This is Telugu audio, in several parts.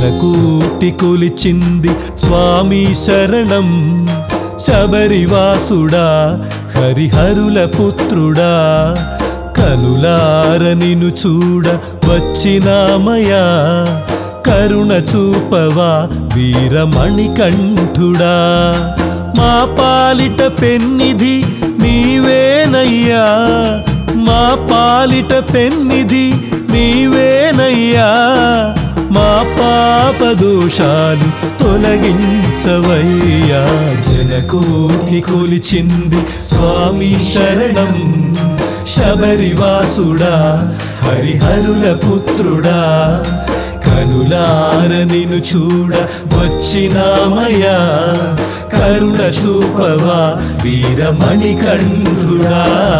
జనకూటి కొలిచింది స్వామి శరణం శబరివాసుడా హరిహరుల పుత్రుడా కనులార నిను చూడ వచ్చినామయా కరుణ చూపవా వీరమణికంఠుడా మా పాలిట పెన్నిధి నీవేనయ్యా మా పాలిట పెన్నిధి నీవేనయ్యా మా పాప దోషాలు తొలగించవయ్యా జనకోటి కొలిచింది స్వామి శరణం శబరివాసుడా హరిహరుల పుత్రుడా కనులార నిను చూడ వచ్చినామయ్యా కరుణ చూపవా వీరమణికంఠుడా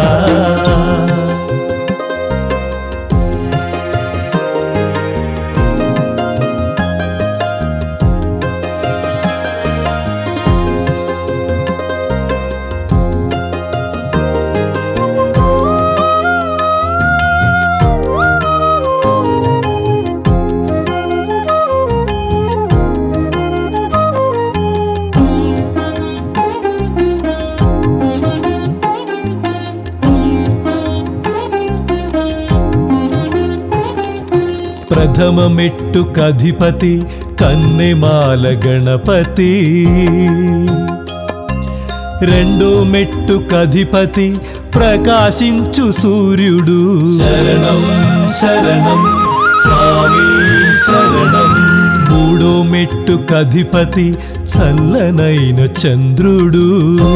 ప్రథమ మెట్టు కధిపతి కన్నెమాల గణపతి రెండో మెట్టు కధిపతి ప్రకాశించు సూర్యుడు శరణం శరణం స్వామి శరణం మూడో మెట్టు కధిపతి చల్లనైన చంద్రుడు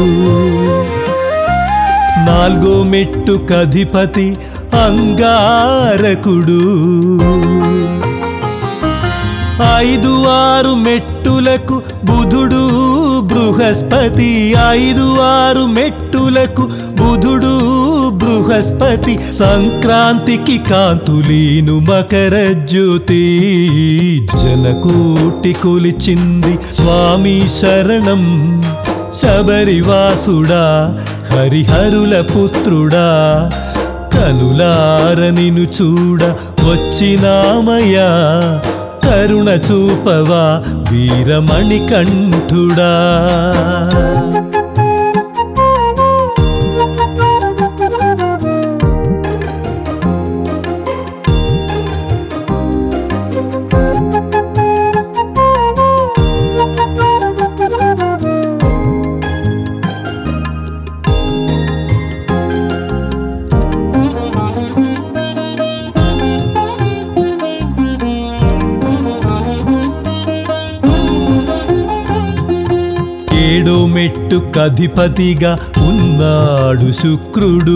నాలుగో మెట్టు కధిపతి అంగారకుడు ఐదు ఆరు మెట్టులకు బుధుడు బృహస్పతి ఐదు ఆరు మెట్టులకు బుధుడు బృహస్పతి సంక్రాంతికి కాంతులీను మకర జ్యోతి జనకోటి కొలిచింది స్వామి శరణం శబరివాసుడా హరిహరుల పుత్రుడా కనులార నిను చూడ వచ్చినామయ్యా కరుణ చూపవా వీరమణికంఠుడా ఏడో మెట్టు కధిపతిగా ఉన్నాడు శుక్రుడు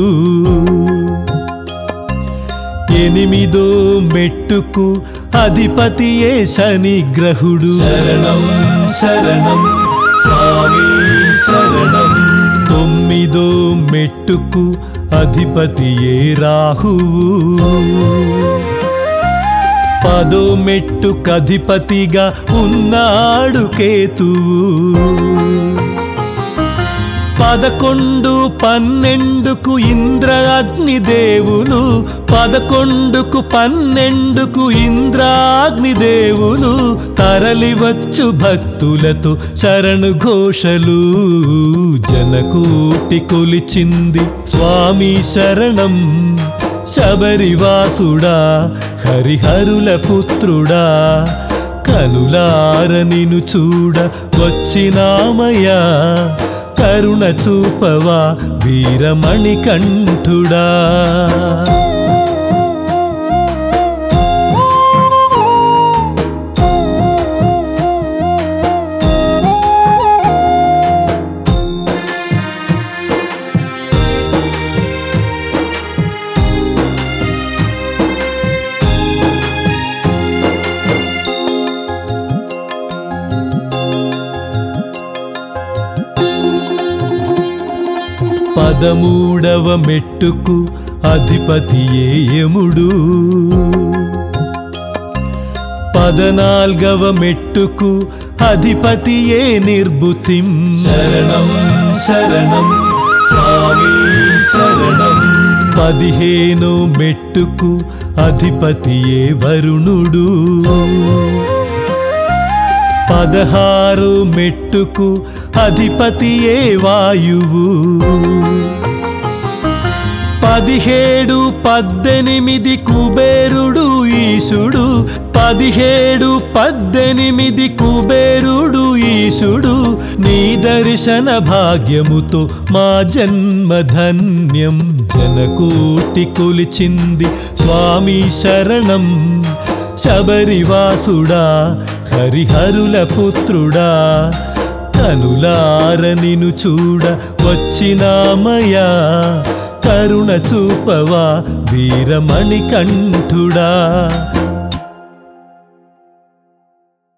ఎనిమిదో మెట్టుకు అధిపతియే శని గ్రహుడు శరణం శరణం స్వామి శరణం తొమ్మిదో మెట్టుకు అధిపతియే రాహువు పదో మెట్టు కధిపతిగా ఉన్నాడు కేతువు పదకొండు పన్నెండుకు ఇంద్ర అగ్ని దేవులు పదకొండుకు పన్నెండుకు ఇంద్రాగ్ని దేవులు తరలివచ్చు భక్తులతో శరణు ఘోషలు జనకోటి కొలిచింది స్వామి శరణం శబరివాసుడా హరిహరుల పుత్రుడా కనులార నిను చూడ వచ్చినామయ్యా కరుణ చూపవా వీరమణికంఠుడా పదమూడవ మెట్టుకు అధిపతియే యముడు పదనాల్గవ మెట్టుకు అధిపతియే నిర్భుతిం శరణం శరణం స్వామి శరణం పదిహేను మెట్టుకు అధిపతియే వరుణుడు పదహారు మెట్టుకు అధిపతియే వాయువు పదిహేడు పద్దెనిమిది కుబేరుడు ఈశుడు పదిహేడు పద్దెనిమిది కుబేరుడు ఈశుడు నీ దర్శన భాగ్యముతో మా జన్మ ధన్యం జనకోటి కొలిచింది స్వామి శరణం శబరివాసుడా హరిహరుల పుత్రుడా కనులార నిను చూడ వచ్చినామయా కరుణ చూపవా వీరమణి కంఠుడా